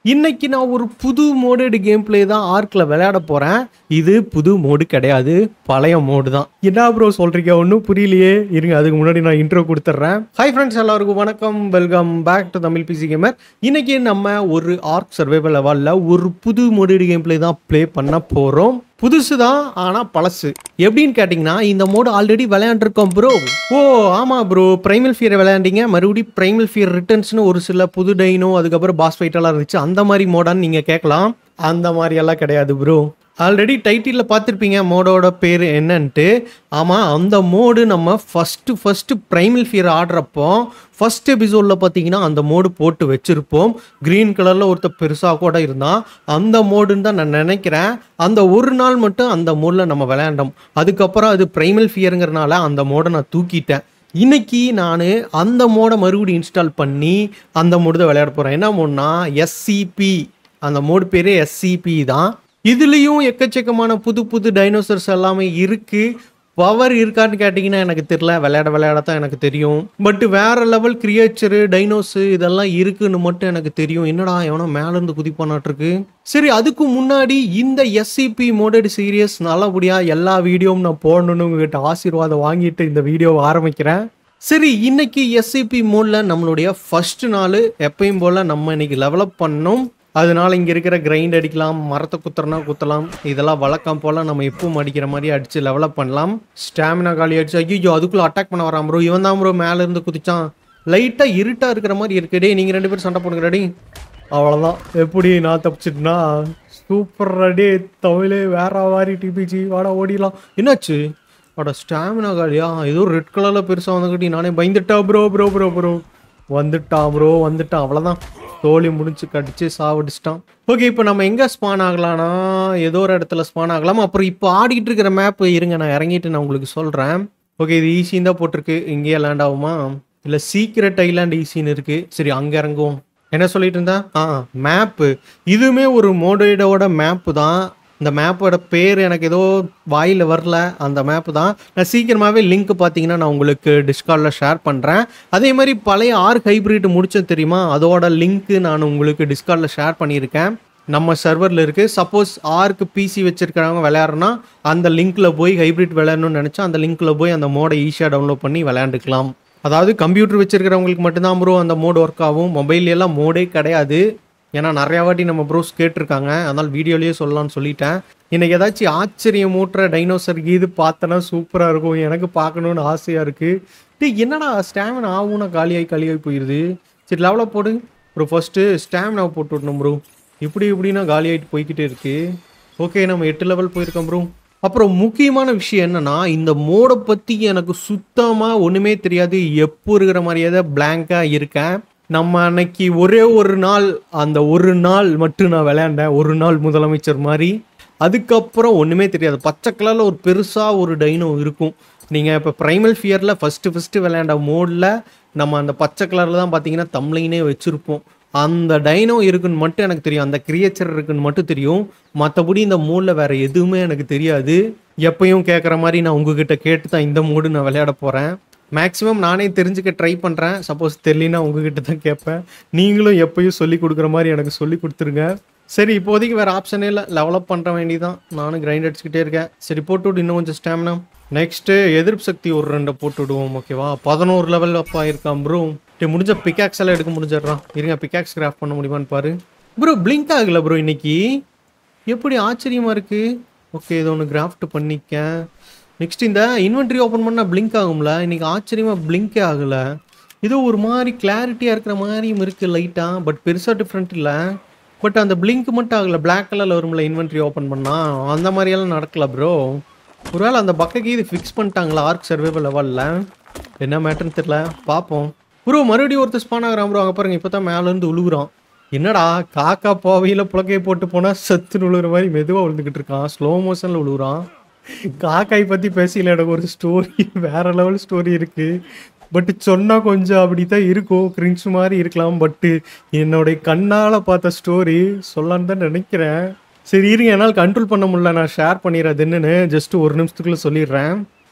இன்னைக்கு நான் ஒரு புது மோடடு கேம் பிளே தான் ஆர்க்கில் விளையாட போகிறேன் இது புது மோடு கிடையாது பழைய மோடு தான் என்ன ப்ரோ சொல்கிறீங்க ஒன்றும் புரியலையே இருங்க அதுக்கு முன்னாடி நான் இன்ட்ரோ கொடுத்துட்றேன் ஹாய் ஃப்ரெண்ட்ஸ் எல்லாருக்கும் வணக்கம் welcome back to Tamil PC gamer இன்னைக்கு நம்ம ஒரு ஆர்க் சர்வைவல் லெவலில் ஒரு புது மோடடு கேம் பிளே தான் ப்ளே பண்ண போகிறோம் புதுசு தான் ஆனால் பழசு எப்படின்னு கேட்டிங்கன்னா இந்த மோடு ஆல்ரெடி விளையாண்டுருக்கோம் ப்ரோ ஓ ஆமாம் ப்ரோ பிரைமல் ஃபியர் விளையாண்டீங்க மறுபடியும் பிரைமல் ஃபியர் ரிட்டர்ன்ஸ்னு ஒரு சில புது டைனோ அதுக்கப்புறம் பாஸ் ஃபைட்டெல்லாம் இருந்துச்சு அந்த மாதிரி மோடான்னு நீங்கள் கேட்கலாம் அந்த மாதிரி எல்லாம் கிடையாது ப்ரோ ஆல்ரெடி டைட்டிலில் பார்த்துருப்பீங்க மோடோட பேர் என்னன்ட்டு ஆமாம் அந்த மோடு நம்ம ஃபஸ்ட்டு ஃபஸ்ட்டு ப்ரைமல் ஃபியர் ஆடுறப்போ ஃபஸ்ட் எபிசோடில் பார்த்தீங்கன்னா அந்த மோடு போட்டு வச்சுருப்போம் க்ரீன் கலரில் ஒருத்தர் பெருசாக கூட இருந்தான் அந்த மோடுன்னு தான் நான் நினைக்கிறேன் அந்த ஒரு நாள் மட்டும் அந்த மோடில் நம்ம விளையாண்டோம் அதுக்கப்புறம் அது ப்ரைமல் ஃபியருங்கிறனால அந்த மோடை நான் தூக்கிட்டேன் இன்னைக்கு நான் அந்த மோடை மறுபடியும் இன்ஸ்டால் பண்ணி அந்த மோடு தான் விளையாட போகிறேன் என்ன மோட்னா எஸ்சிபி அந்த மோடு பேரே எஸ்சிபி தான் இதுலேயும் எக்கச்சக்கமான புது புது டைனோசர்ஸ் எல்லாமே இருக்குது பவர் இருக்கான்னு கேட்டிங்கன்னா எனக்கு தெரியல விளையாட விளையாட தான் எனக்கு தெரியும் பட் வேற லெவல் கிரியேச்சரு டைனோஸு இதெல்லாம் இருக்குன்னு மட்டும் எனக்கு தெரியும் என்னடா எவனோ மேலேருந்து குதிப்பானாட்டிருக்கு சரி அதுக்கு முன்னாடி இந்த எஸ்சிபி மோடட் சீரியஸ் நல்லபடியாக எல்லா வீடியோவும் நான் போடணும்னு உங்ககிட்ட ஆசீர்வாதம் வாங்கிட்டு இந்த வீடியோவை ஆரம்பிக்கிறேன் சரி இன்னைக்கு எஸ்சிபி மோடில் நம்மளுடைய ஃபர்ஸ்ட் நாள் எப்பயும் போல் நம்ம இன்னைக்கு லெவலப் பண்ணோம் அதனால இங்கே இருக்கிற கிரைண்ட் அடிக்கலாம் மரத்தை குத்துறனா குத்தலாம் இதெல்லாம் வழக்கம் போல் நம்ம எப்பவும் அடிக்கிற மாதிரி அடித்து லெவலப் பண்ணலாம் ஸ்டாமினா காலி அடிச்சு ஐயோ அதுக்குள்ளே அட்டாக் பண்ண வரான் ப்ரோ இவன் தான் ப்ரோ மேலேருந்து குதிச்சான் லைட்டாக இருட்டாக இருக்கிற மாதிரி இருக்கு டேய் நீங்கள் ரெண்டு பேரும் சண்டை போடுங்க ரெடி அவ்வளோதான் எப்படி நான் தப்பிச்சிட்டுனா சூப்பர் ரெடி தமிழே வேற மாதிரி டிபிஜி வாடா ஓடிடலாம் என்னாச்சு வாடா ஸ்டாமினா காலியா ஏதோ ரெட் கலரில் பெருசாக வந்துக்கிட்டி நானே பயந்துட்டா ப்ரோ ப்ரோ ப்ரோ ப்ரோ வந்துட்டான் ப்ரோ வந்துட்டான் அவ்வளோதான் தோழி முடிச்சு கடிச்சு சாவடிச்சிட்டான் ஓகே இப்போ நம்ம எங்கே ஸ்பான் ஆகலாம்னா ஏதோ ஒரு இடத்துல ஸ்பான் ஆகலாம் அப்புறம் இப்போ ஆடிக்கிட்டு இருக்கிற மேப் இருங்க நான் இறங்கிட்டு நான் உங்களுக்கு சொல்கிறேன் ஓகே இது ஈஸின்னு தான் போட்டிருக்கு இங்கேயே லேண்ட் ஆகுமா இல்லை சீக்ரெட் ஐலாண்ட் ஈஸின்னு இருக்குது சரி அங்கே இறங்குவோம் என்ன சொல்லிட்டு இருந்தா ஆ மேப்பு இதுவுமே ஒரு மோடோட மேப்பு தான் இந்த மேப்போட பேர் எனக்கு ஏதோ வாயில் வரல அந்த மேப்பு தான் நான் சீக்கிரமாகவே லிங்க் பார்த்தீங்கன்னா நான் உங்களுக்கு டிஸ்கார்டில் ஷேர் பண்ணுறேன் அதே மாதிரி பழைய ஆர்க் ஹைப்ரிட் முடிச்சது தெரியுமா அதோட லிங்க்கு நான் உங்களுக்கு டிஸ்கார்டில் ஷேர் பண்ணியிருக்கேன் நம்ம சர்வரில் இருக்குது சப்போஸ் ஆர்க்கு பிசி வச்சுருக்கிறவங்க விளையாடுறோன்னா அந்த லிங்க்கில் போய் ஹைப்ரிட் விளையாடணும்னு நினச்சா அந்த லிங்க்கில் போய் அந்த மோடை ஈஸியாக டவுன்லோட் பண்ணி விளையாண்டுக்கலாம் அதாவது கம்ப்யூட்டர் வச்சிருக்கிறவங்களுக்கு மட்டும்தான் ப்ரோ அந்த மோடு ஒர்க் ஆகும் மொபைல் எல்லாம் மோடே கிடையாது ஏன்னா நிறையா வாட்டி நம்ம ப்ரோஸ் கேட்டிருக்காங்க அதனால் வீடியோலேயே சொல்லலாம்னு சொல்லிட்டேன் இன்னைக்கு ஏதாச்சும் ஆச்சரியம் மூட்டுற டைனோசர் இது பார்த்தனா சூப்பராக இருக்கும் எனக்கு பார்க்கணுன்னு ஆசையாக இருக்குது டேய் என்னடா ஸ்டாமினா ஆகும்னா காலியாகி காலியாகி போயிடுது சரி லெவலில் போடு ப்ரோ ஃபஸ்ட்டு ஸ்டாமினாவை போட்டு விடணும் ப்ரோ இப்படி இப்படின்னா காலியாகிட்டு போய்கிட்டே இருக்கு ஓகே நம்ம எட்டு லெவல் போயிருக்கோம் ப்ரோ அப்புறம் முக்கியமான விஷயம் என்னன்னா இந்த மோடை பற்றி எனக்கு சுத்தமாக ஒன்றுமே தெரியாது எப்போ இருக்கிற மாதிரியே தான் பிளாங்காக இருக்கேன் நம்ம அன்னைக்கு ஒரே ஒரு நாள் அந்த ஒரு நாள் மட்டும் நான் விளையாண்டேன் ஒரு நாள் முதலமைச்சர் மாதிரி அதுக்கப்புறம் ஒன்றுமே தெரியாது பச்சை கலரில் ஒரு பெருசாக ஒரு டைனோ இருக்கும் நீங்கள் இப்போ ப்ரைமல் ஃபியரில் ஃபஸ்ட்டு ஃபஸ்ட்டு விளையாண்ட மோடில் நம்ம அந்த பச்சை கலரில் தான் பார்த்தீங்கன்னா தம்ளைனே வச்சுருப்போம் அந்த டைனோ இருக்குன்னு மட்டும் எனக்கு தெரியும் அந்த கிரியேச்சர் இருக்குன்னு மட்டும் தெரியும் மற்றபடி இந்த மோடில் வேறு எதுவுமே எனக்கு தெரியாது எப்பயும் கேட்குற மாதிரி நான் உங்ககிட்ட கேட்டு தான் இந்த மோடு நான் விளையாட போகிறேன் மேக்ஸிமம் நானே தெரிஞ்சுக்க ட்ரை பண்ணுறேன் சப்போஸ் தெரியலனா உங்ககிட்ட தான் கேட்பேன் நீங்களும் எப்பயும் சொல்லி கொடுக்குற மாதிரி எனக்கு சொல்லி கொடுத்துருங்க சரி இப்போதைக்கு வேறு ஆப்ஷனே இல்லை லெவலப் பண்ணுற வேண்டியதான் நானும் கிரைண்ட் அடிச்சுக்கிட்டே இருக்கேன் சரி போட்டு விடு இன்னும் கொஞ்சம் ஸ்டாமினா நெக்ஸ்ட்டு எதிர்ப்பு சக்தி ஒரு ரெண்டை போட்டு விடுவோம் ஓகேவா பதினோரு லெவல் அப்பா இருக்கான் ப்ரோ டே முடிஞ்ச பிக்காக்ஸ் எல்லாம் எடுக்க முடிஞ்சிடுறான் இருங்க பிக்காக்ஸ் கிராஃப்ட் பண்ண முடியுமான்னு பாரு ப்ரோ பிளிங்க் ஆகலை ப்ரோ இன்னைக்கு எப்படி ஆச்சரியமாக இருக்குது ஓகே இதை ஒன்று கிராஃப்ட் பண்ணிக்கேன் நெக்ஸ்ட் இந்த இன்வென்ட்ரி ஓப்பன் பண்ணால் பிளிங்க் ஆகும்ல இன்னைக்கு ஆச்சரியமாக பிளிங்கே ஆகலை ஏதோ ஒரு மாதிரி கிளாரிட்டியாக இருக்கிற மாதிரியும் இருக்குது லைட்டாக பட் பெருசாக டிஃப்ரெண்ட் இல்லை பட் அந்த பிளிங்க் மட்டும் ஆகலை பிளாக் கலரில் வரும்ல இன்வென்ட்ரி ஓப்பன் பண்ணால் அந்த மாதிரியெல்லாம் நடக்கல ப்ரோ ஒருவேளை அந்த பக்கக்கு இது ஃபிக்ஸ் பண்ணிட்டாங்களா ஆர்க் சர்வைவல் லெவலில் என்ன மேட்டர்னு தெரில பார்ப்போம் ப்ரோ மறுபடியும் ஒருத்தர் ஸ்பான் ஆகிறான் ப்ரோ அங்கே பாருங்க இப்போ தான் மேலேருந்து உழுகுறான் என்னடா காக்கா போவையில் புழக்கையை போட்டு போனால் சத்து விழுகிற மாதிரி மெதுவாக விழுந்துக்கிட்டு இருக்கான் ஸ்லோ மோஷனில் விழுகுறான் காக்காய் பற்றி பேசல எனக்கு ஒரு ஸ்டோரி வேற லெவல் ஸ்டோரி இருக்குது பட் சொன்னால் கொஞ்சம் அப்படி தான் இருக்கும் கிரின்ஸ் மாதிரி இருக்கலாம் பட்டு என்னுடைய கண்ணால் பார்த்த ஸ்டோரி சொல்லலான்னு தான் நினைக்கிறேன் சரி இருங்க என்னால் கண்ட்ரோல் பண்ண முடியல நான் ஷேர் பண்ணிடுறது என்னன்னு ஜஸ்ட் ஒரு நிமிஷத்துக்குள்ளே சொல்லிடுறேன்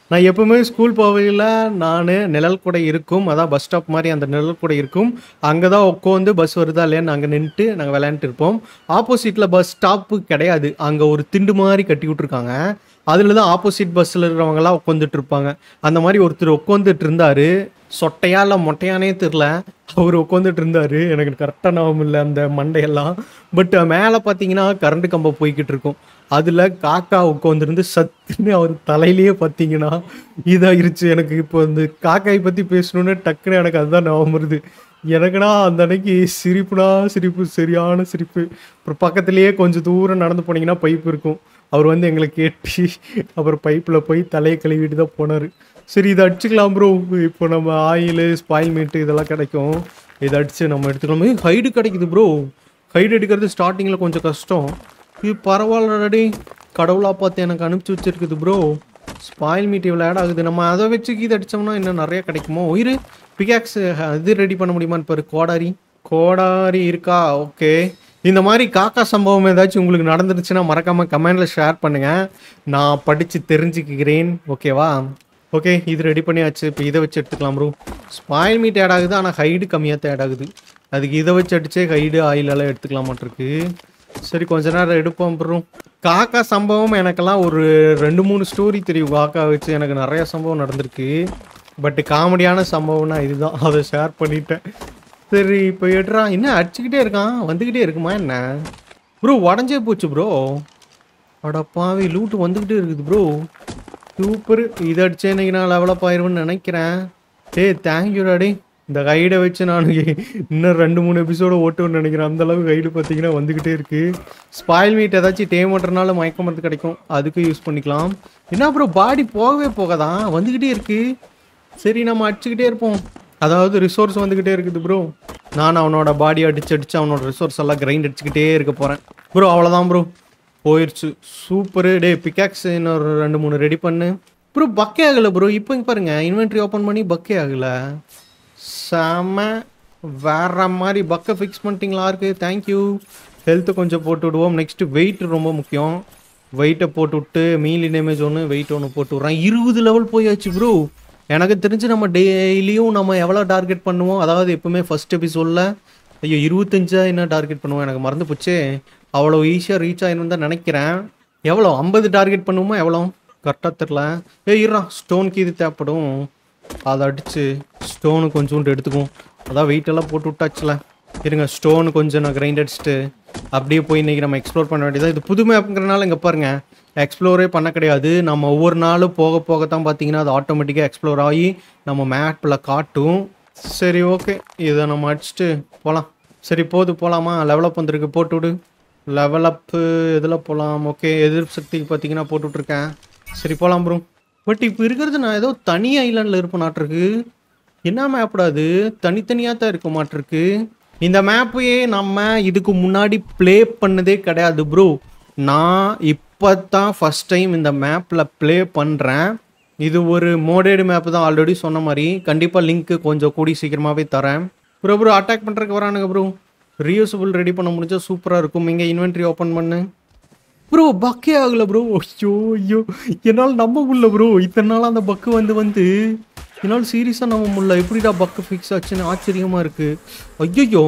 நான் எப்பவுமே ஸ்கூல் போகையில் நான் நிழல் கூட இருக்கும் அதான் பஸ் ஸ்டாப் மாதிரி அந்த நிழல் கூட இருக்கும் அங்கே தான் உட்காந்து பஸ் வருதா இல்லையான்னு அங்கே நின்றுட்டு நாங்கள் விளையாண்டுட்டு இருப்போம் ஆப்போசிட்டில் பஸ் ஸ்டாப்பு கிடையாது அங்கே ஒரு திண்டு மாதிரி கட்டி விட்ருக்காங்க அதில் தான் ஆப்போசிட் பஸ்ஸில் இருக்கிறவங்கலாம் உட்காந்துட்டு இருப்பாங்க அந்த மாதிரி ஒருத்தர் உட்காந்துட்டு இருந்தார் சொட்டையா இல்லை மொட்டையானே தெரில அவர் உட்காந்துட்டு இருந்தார் எனக்கு கரெக்டாக ஞாபகம் இல்லை அந்த மண்டையெல்லாம் பட் மேலே பார்த்தீங்கன்னா கரண்ட் கம்பம் போய்கிட்டு இருக்கும் அதில் காக்கா உட்காந்துருந்து சத்துன்னு அவர் தலையிலேயே பார்த்தீங்கன்னா இதாயிருச்சு எனக்கு இப்போ இந்த காக்காயை பற்றி பேசணுன்னு டக்குன்னு எனக்கு அதுதான் ஞாபகம் வருது எனக்குனா அந்த அன்னைக்கு சிரிப்புனா சிரிப்பு சரியான சிரிப்பு அப்புறம் பக்கத்துலேயே கொஞ்சம் தூரம் நடந்து போனீங்கன்னா பைப் இருக்கும் அவர் வந்து எங்களை கேட்டு அப்புறம் பைப்பில் போய் தலையை கழுவிட்டு தான் போனார் சரி இதை அடிச்சுக்கலாம் ப்ரோ இப்போ நம்ம ஆயில் ஸ்பாயில் மீட்டு இதெல்லாம் கிடைக்கும் இதை அடித்து நம்ம எடுத்துக்கலாம் ஹைடு கிடைக்குது ப்ரோ ஹைடு எடுக்கிறது ஸ்டார்டிங்கில் கொஞ்சம் கஷ்டம் இது பரவாயில்லடி கடவுளாக பார்த்து எனக்கு அனுப்பிச்சி வச்சிருக்குது ப்ரோ ஸ்பாயில் மீட் இவ்வளோ ஆட் ஆகுது நம்ம அதை வச்சு கீது அடித்தோம்னா இன்னும் நிறைய கிடைக்குமோ உயிர் பிகாக்ஸ் இது ரெடி பண்ண முடியுமான்னு பாரு கோடாரி கோடாரி இருக்கா ஓகே இந்த மாதிரி காக்கா சம்பவம் ஏதாச்சும் உங்களுக்கு நடந்துருச்சுன்னா மறக்காமல் கமெண்டில் ஷேர் பண்ணுங்கள் நான் படித்து தெரிஞ்சுக்கிறேன் ஓகேவா ஓகே இது ரெடி பண்ணியாச்சு இப்போ இதை வச்சு எடுத்துக்கலாம் ப்ரோ ஸ்பாயில் மீட் ஆட் ஆகுது ஆனால் ஹைடு கம்மியாக தான் ஆட் ஆகுது அதுக்கு இதை வச்சு அடிச்சே ஹைடு ஆயிலெல்லாம் எடுத்துக்கலாம் மாட்டிருக்கு சரி கொஞ்ச நேரம் எடுப்போம் ப்ரோ காக்கா சம்பவம் எனக்கெல்லாம் ஒரு ரெண்டு மூணு ஸ்டோரி தெரியும் காக்கா வச்சு எனக்கு நிறைய சம்பவம் நடந்திருக்கு பட் காமெடியான சம்பவம்னா இதுதான் அதை ஷேர் பண்ணிட்டேன் சரி இப்போ எடுறா என்ன அடிச்சுக்கிட்டே இருக்கான் வந்துக்கிட்டே இருக்குமா என்ன ப்ரோ உடஞ்சே போச்சு ப்ரோ அடப்பாவி லூட்டு வந்துக்கிட்டே இருக்குது ப்ரோ சூப்பர் இதை அடிச்சே இன்னைக்கு நான் லெவலப் ஆயிருவேன்னு நினைக்கிறேன் டேய் தேங்க்யூ டாடி இந்த கைடை வச்சு நான் இன்னும் ரெண்டு மூணு எபிசோடு ஓட்டுவேன்னு நினைக்கிறேன் அந்த அளவுக்கு கைடு பார்த்தீங்கன்னா வந்துக்கிட்டே இருக்கு ஸ்பாயில் மீட் ஏதாச்சும் டேம் ஓட்டுறனால மயக்க மருந்து கிடைக்கும் அதுக்கு யூஸ் பண்ணிக்கலாம் என்ன அப்புறம் பாடி போகவே போகாதான் வந்துக்கிட்டே இருக்கு சரி நம்ம அடிச்சுக்கிட்டே இருப்போம் அதாவது ரிசோர்ஸ் வந்துக்கிட்டே இருக்குது ப்ரோ நான் அவனோட பாடி அடிச்சு அடிச்சு அவனோட ரிசோர்ஸ் எல்லாம் கிரைண்ட் அடிச்சுக்கிட்டே இருக்க போகிறேன் ப்ரோ அவ்வளோதான் ப்ரோ போயிடுச்சு சூப்பரு டே பிக்காக்ஸ் இன்னொரு ரெண்டு மூணு ரெடி பண்ணு ப்ரோ பக்கே ஆகலை ப்ரோ இப்போ இங்க பாருங்க இன்வென்ட்ரி ஓப்பன் பண்ணி பக்கே ஆகலை செம வேற மாதிரி பக்கை ஃபிக்ஸ் பண்ணிட்டீங்களா இருக்கு தேங்க்யூ ஹெல்த்து கொஞ்சம் போட்டு விடுவோம் நெக்ஸ்ட்டு வெயிட் ரொம்ப முக்கியம் வெயிட்டை போட்டு விட்டு மீல் டேமேஜ் ஒன்று வெயிட் ஒன்று போட்டு விட்றேன் இருபது லெவல் போயாச்சு ப்ரோ எனக்கு தெரிஞ்சு நம்ம டெய்லியும் நம்ம எவ்வளோ டார்கெட் பண்ணுவோம் அதாவது எப்பவுமே ஃபர்ஸ்ட் எபிசோடில் ஐயோ இருபத்தஞ்சா என்ன டார்கெட் பண்ணுவோம் எனக்கு மறந்து போச்சு அவ்வளோ ஈஸியாக ரீச் ஆயிரும் தான் நினைக்கிறேன் எவ்வளோ ஐம்பது டார்கெட் பண்ணுவோமா எவ்வளோ கரெக்டாக தெரில ஏ இருறா ஸ்டோனுக்கு இது தேவைப்படும் அதை அடித்து ஸ்டோனு கொஞ்சோண்டு எடுத்துக்கும் அதான் வெயிட் எல்லாம் போட்டு விட்டாச்சுல இருங்க ஸ்டோன் கொஞ்சம் நான் கிரைண்ட் அடிச்சுட்டு அப்படியே போய் இன்னைக்கு நம்ம எக்ஸ்ப்ளோர் பண்ண வேண்டியதா இது புது மேப்புங்கிறனால இங்கே பாருங்க எக்ஸ்ப்ளோரே பண்ண கிடையாது நம்ம ஒவ்வொரு நாளும் போக போக தான் பார்த்தீங்கன்னா அது ஆட்டோமேட்டிக்காக எக்ஸ்ப்ளோர் ஆகி நம்ம மேப்பில் காட்டும் சரி ஓகே இதை நம்ம அடிச்சுட்டு போகலாம் சரி போது போகலாமா லெவலப் வந்திருக்கு போட்டு விடு லெவலப்பு எதில் போகலாம் ஓகே எதிர்ப்பு சக்திக்கு பார்த்தீங்கன்னா போட்டு விட்ருக்கேன் சரி போகலாம் ப்ரோ பட் இப்போ இருக்கிறது நான் ஏதோ தனி ஐலாண்டில் இருப்பேன் நாட்டிருக்கு என்ன மேப்டா அது தனித்தனியாக தான் இருக்க மாட்டிருக்கு இந்த மேப்பையே நம்ம இதுக்கு முன்னாடி ப்ளே பண்ணதே கிடையாது ப்ரோ நான் இப்போ தான் ஃபஸ்ட் டைம் இந்த மேப்பில் ப்ளே பண்ணுறேன் இது ஒரு மோடேடு மேப் தான் ஆல்ரெடி சொன்ன மாதிரி கண்டிப்பாக லிங்க்கு கொஞ்சம் கூடி சீக்கிரமாகவே தரேன் ப்ரோ ப்ரோ அட்டாக் பண்ணுறதுக்கு வரானுங்க ப்ரோ ரீயூசபிள் ரெடி பண்ண முடிஞ்சா சூப்பராக இருக்கும் இங்கே இன்வென்ட்ரி ஓப்பன் பண்ணு ப்ரோ பக்கே ஆகல ப்ரோ ஐயோ ஐயோ என்னால் நம்ப முடியல ப்ரோ இத்தனை நாள் அந்த பக்கு வந்து வந்து என்னால் சீரியஸாக நம்ப முடியல எப்படிடா பக்கு ஃபிக்ஸ் ஆச்சுன்னு ஆச்சரியமா இருக்கு ஐயோ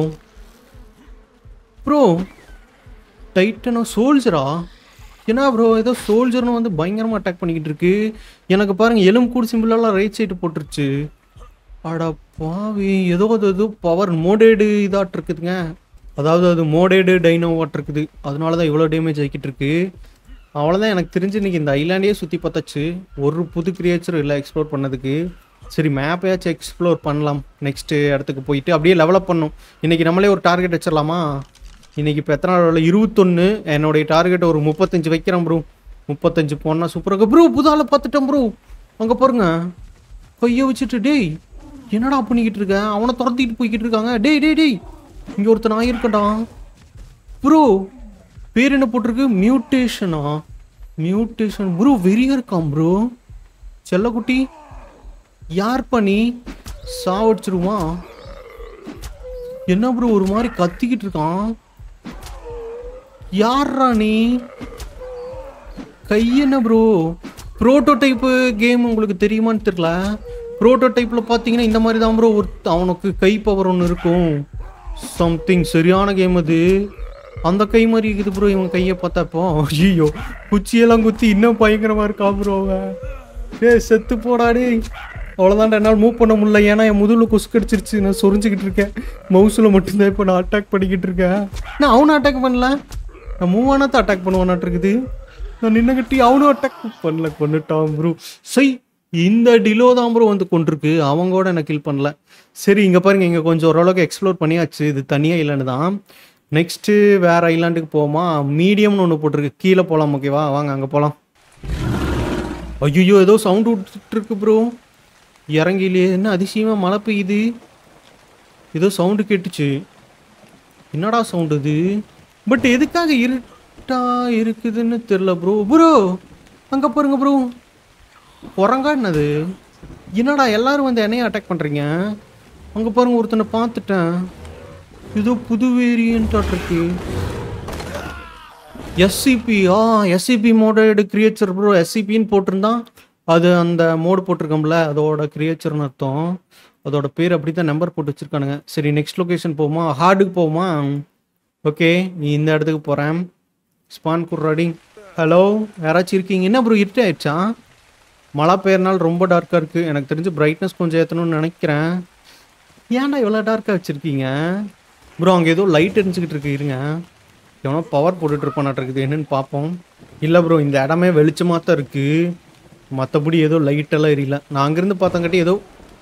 ப்ரோ டைட்டனா சோல்ஜரா என்ன ப்ரோ ஏதோ சோல்ஜர்னு வந்து பயங்கரமாக அட்டாக் பண்ணிக்கிட்டு இருக்கு எனக்கு பாருங்க எலும்பு கூடு சிம்பிளெல்லாம் ரைட் சைடு போட்டுருச்சு அட பாவி ஏதோ அது ஏதோ பவர் மோடேடு இதாட்டு இருக்குதுங்க அதாவது அது மோடேடு டைனோவாட் இருக்குது அதனால தான் இவ்வளோ டேமேஜ் ஆகிக்கிட்டு இருக்கு அவ்வளோதான் எனக்கு தெரிஞ்சு இன்னைக்கு இந்த ஐலாண்டே சுற்றி பார்த்தாச்சு ஒரு புது கிரியேச்சரும் இல்லை எக்ஸ்ப்ளோர் பண்ணதுக்கு சரி மேப்பையாச்சும் எக்ஸ்ப்ளோர் பண்ணலாம் நெக்ஸ்ட்டு இடத்துக்கு போயிட்டு அப்படியே டெவலப் பண்ணும் இன்னைக்கு நம்மளே ஒரு டார்கெட் வச்சிடலாமா இன்னைக்கு இப்போ எத்தனை நாள் இருபத்தொன்று என்னுடைய டார்கெட் ஒரு முப்பத்தஞ்சு வைக்கிறேன் ப்ரோ முப்பத்தஞ்சு போனால் சூப்பராக ப்ரோ புதால பார்த்துட்டேன் ப்ரோ அங்கே பாருங்க கையை வச்சுட்டு டேய் என்னடா பண்ணிக்கிட்டு இருக்க அவனை துரத்திட்டு போய்கிட்டு இருக்காங்க டேய் டேய் டேய் இங்கே ஒருத்தன் நான் இருக்கட்டா ப்ரோ பேர் என்ன போட்டிருக்கு மியூட்டேஷனா மியூட்டேஷன் ப்ரோ வெறியா இருக்கான் ப்ரோ செல்லக்குட்டி யார் பண்ணி சாவடிச்சிருவான் என்ன ப்ரோ ஒரு மாதிரி கத்திக்கிட்டு இருக்கான் யார்ரா நீ கை என்ன ப்ரோ ப்ரோட்டோடைப்பு கேம் உங்களுக்கு தெரியுமான்னு தெரியல ப்ரோட்டோடைப்பில் பார்த்தீங்கன்னா இந்த மாதிரி தான் ப்ரோ ஒரு அவனுக்கு கை பவர் ஒன்று இருக்கும் சம்திங் சரியான கேம் அது அந்த கை மாதிரி இருக்குது ப்ரோ இவன் கையை பார்த்தப்போ ஐயோ குச்சியெல்லாம் குத்தி இன்னும் பயங்கரமாக இருக்கா ப்ரோ அவன் ஏய் செத்து போடாடி அவ்வளோதான் என்னால் மூவ் பண்ண முடியல ஏன்னா என் முதுகில் கொசு கடிச்சிருச்சு நான் சொரிஞ்சுக்கிட்டு இருக்கேன் மவுஸில் மட்டும்தான் இப்போ நான் அட்டாக் பண்ணிக்கிட்டு இருக்கேன் நான் அவனை அட்டாக் பண்ணல நான் மூவ் ஆனத்தை அட்டாக் பண்ணுவானாட்டு இருக்குது நான் நின்று கட்டி அவனும் அட்டாக் பண்ணல கொண்டுட்டான் ப்ரோ சை இந்த டிலோ தான் ப்ரோ வந்து கொண்டிருக்கு அவங்க கூட என்ன கில் பண்ணல சரி இங்கே பாருங்க இங்கே கொஞ்சம் ஓரளவுக்கு எக்ஸ்ப்ளோர் பண்ணியாச்சு இது தனியாக இல்லைன்னு தான் நெக்ஸ்ட்டு வேற ஐலாண்டுக்கு போவோமா மீடியம்னு ஒன்று போட்டிருக்கு கீழே போகலாம் ஓகேவா வாங்க அங்கே போகலாம் ஐயோ ஏதோ சவுண்ட் விட்டுட்டு இருக்கு ப்ரோ இறங்கிலையே என்ன அதிசயமாக மழை பெய்யுது ஏதோ சவுண்டு கேட்டுச்சு என்னடா சவுண்டு இது பட் எதுக்காக இருட்டா இருக்குதுன்னு தெரில ப்ரோ ப்ரோ அங்கே பாருங்க ப்ரோ குரங்கா என்னது என்னடா எல்லாரும் வந்து என்னைய அட்டாக் பண்ணுறீங்க அங்கே பாருங்க ஒருத்தனை பார்த்துட்டேன் ஏதோ புது வேரியன்ட்டாட் இருக்கு எஸ்சிபி ஆ எஸ்சிபி மோடோட கிரியேச்சர் ப்ரோ எஸ்சிபின்னு போட்டிருந்தான் அது அந்த மோடு போட்டிருக்கோம்ல அதோட கிரியேச்சர்னு அர்த்தம் அதோட பேர் அப்படி தான் நம்பர் போட்டு வச்சிருக்கானுங்க சரி நெக்ஸ்ட் லொக்கேஷன் போவோமா ஹார்டுக்கு போவோமா ஓகே நீ இந்த இடத்துக்கு போகிறேன் ஸ்பான் குர்ராடி ஹலோ யாராச்சும் இருக்கீங்க என்ன ப்ரோ இருட்டே ஆயிடுச்சா மழை பெய்யறனால ரொம்ப டார்க்காக இருக்குது எனக்கு தெரிஞ்சு பிரைட்னஸ் கொஞ்சம் ஏற்றணும்னு நினைக்கிறேன் ஏன்டா இவ்வளோ டார்க்காக வச்சுருக்கீங்க ப்ரோ அங்கே ஏதோ லைட் எரிஞ்சுக்கிட்டு இருக்கு இருங்க எவனோ பவர் போட்டுட்டு இருப்பானாட்டு இருக்குது என்னன்னு பார்ப்போம் இல்லை ப்ரோ இந்த இடமே வெளிச்சமாக தான் இருக்குது மற்றபடி ஏதோ லைட்டெல்லாம் எரியல நான் அங்கேருந்து பார்த்தங்காட்டி ஏதோ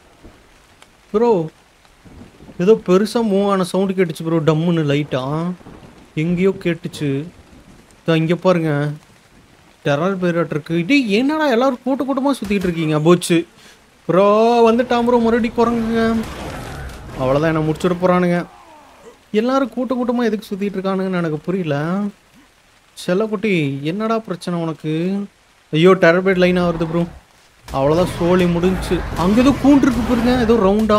ப்ரோ ஏதோ பெருசாக மூவ் ஆன சவுண்டு கேட்டுச்சு ப்ரோ டம்முன்னு லைட்டாக எங்கேயோ கேட்டுச்சு இதோ இங்கே பாருங்க டெரர் பேராட் இருக்கு டே என்னடா எல்லாரும் கூட்ட கூட்டமாக சுற்றிட்டு இருக்கீங்க போச்சு ப்ரோ வந்துட்டான் ப்ரோ மறுபடியும் குரங்குங்க அவ்வளோதான் என்ன முடிச்சுட போகிறானுங்க எல்லாரும் கூட்ட கூட்டமாக எதுக்கு சுற்றிட்டு இருக்கானுங்கன்னு எனக்கு புரியல செல்லக்குட்டி என்னடா பிரச்சனை உனக்கு ஐயோ டெரபேட் லைனாக வருது ப்ரோ அவ்வளோதான் சோழி முடிஞ்சுச்சு அங்கே ஏதோ கூண்டு இருக்கு பாருங்க ஏதோ ரவுண்டா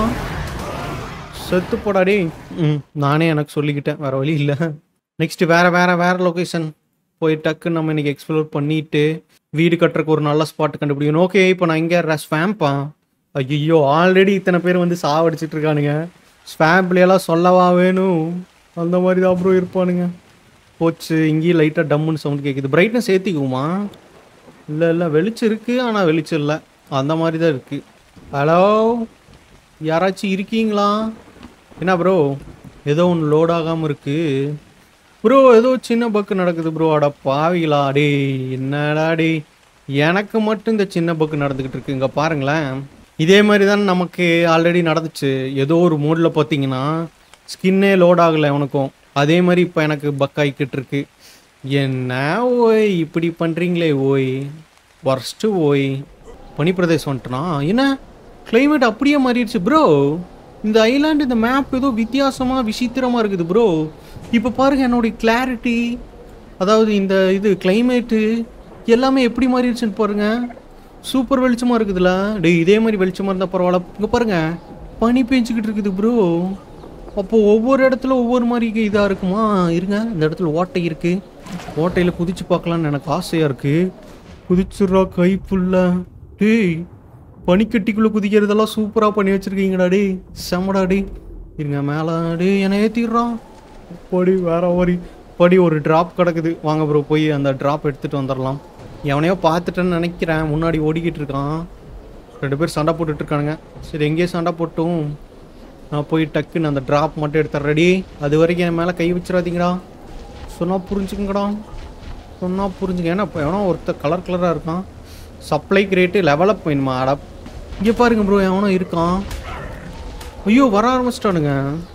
செத்து போடா டேய் ம் நானே எனக்கு சொல்லிக்கிட்டேன் வேற வழி இல்லை நெக்ஸ்ட் வேற வேற வேற லொகேஷன் போய் டக்குன்னு நம்ம இன்னைக்கு எக்ஸ்ப்ளோர் பண்ணிட்டு வீடு கட்டுறக்கு ஒரு நல்ல ஸ்பாட் கண்டுபிடிக்கணும் ஓகே இப்போ நான் இங்கே ஸ்வாம்பா ஐயோ ஆல்ரெடி இத்தனை பேர் வந்து சாவடிச்சிட்டு இருக்கானுங்க ஸ்வாம்ப்லையெல்லாம் சொல்லவா வேணும் அந்த மாதிரி தான் அப்புறம் இருப்பானுங்க போச்சு இங்கேயும் லைட்டாக டம்முன்னு சவுண்ட் கேட்குது பிரைட்னஸ் ஏற்றிக்குமா இல்லை இல்லை வெளிச்சம் இருக்குது ஆனால் வெளிச்சம் இல்லை அந்த மாதிரி தான் இருக்குது ஹலோ யாராச்சும் இருக்கீங்களா என்ன ப்ரோ ஏதோ ஒன்று லோட் ஆகாமல் இருக்குது ப்ரோ ஏதோ சின்ன பக்கு நடக்குது ப்ரோ அட பாவிகளா டே என்னடா டே எனக்கு மட்டும் இந்த சின்ன பக்கு நடந்துக்கிட்டு இருக்கு இங்கே பாருங்களேன் இதே மாதிரி தான் நமக்கு ஆல்ரெடி நடந்துச்சு ஏதோ ஒரு மூடில் பார்த்தீங்கன்னா ஸ்கின்னே லோட் ஆகலை அவனுக்கும் அதே மாதிரி இப்போ எனக்கு பக் ஆகிக்கிட்டு இருக்கு என்ன ஓய் இப்படி பண்ணுறீங்களே ஓய் ஒர்ஸ்ட்டு ஓய் பனிப்பிரதேசம் வந்துட்டனா என்ன கிளைமேட் அப்படியே மாறிடுச்சு ப்ரோ இந்த ஐலாண்ட் இந்த மேப் ஏதோ வித்தியாசமாக விசித்திரமாக இருக்குது ப்ரோ இப்போ பாருங்க என்னுடைய கிளாரிட்டி அதாவது இந்த இது கிளைமேட்டு எல்லாமே எப்படி மாறிடுச்சுன்னு பாருங்க சூப்பர் வெளிச்சமாக இருக்குதுல்ல டேய் இதே மாதிரி வெளிச்சமாக இருந்தால் பரவாயில்ல இங்கே பாருங்க பனி பெஞ்சிக்கிட்டு இருக்குது ப்ரோ அப்போ ஒவ்வொரு இடத்துல ஒவ்வொரு மாதிரி இதாக இருக்குமா இருங்க இந்த இடத்துல ஓட்டை இருக்கு ஓட்டையில் குதிச்சு பார்க்கலான்னு எனக்கு ஆசையாக இருக்கு குதிச்சுடுறா கை ஃபுல்லா டேய் பனிக்கட்டிக்குள்ளே குதிக்கிறதெல்லாம் சூப்பராக பண்ணி வச்சிருக்கீங்கடா டேய் செம்மடா டேய் இருங்க மேலே டேய் என்னை ஏற்றிடுறான் படி வேற மாதிரி படி ஒரு ட்ராப் கிடக்குது வாங்க ப்ரோ போய் அந்த ட்ராப் எடுத்துகிட்டு வந்துடலாம் எவனையோ பார்த்துட்டேன்னு நினைக்கிறேன் முன்னாடி ஓடிக்கிட்டு இருக்கான் ரெண்டு பேர் சண்டை போட்டுட்டு இருக்கானுங்க சரி எங்கேயோ சண்டை போட்டும் நான் போய் டக்குன்னு அந்த ட்ராப் மட்டும் எடுத்துறேன் ரெடி அது வரைக்கும் என் மேலே கை வச்சிடாதீங்கடா சொன்னால் புரிஞ்சுக்குங்கடா சொன்னால் புரிஞ்சுங்க ஏன்னா இப்போ எவனோ ஒருத்தர் கலர் கலராக இருக்கான் சப்ளைக்கு ரேட்டு லெவலப் வேணுமா அடா இங்கே பாருங்க ப்ரோ எவனோ இருக்கான் ஐயோ வர ஆரம்பிச்சிட்டானுங்க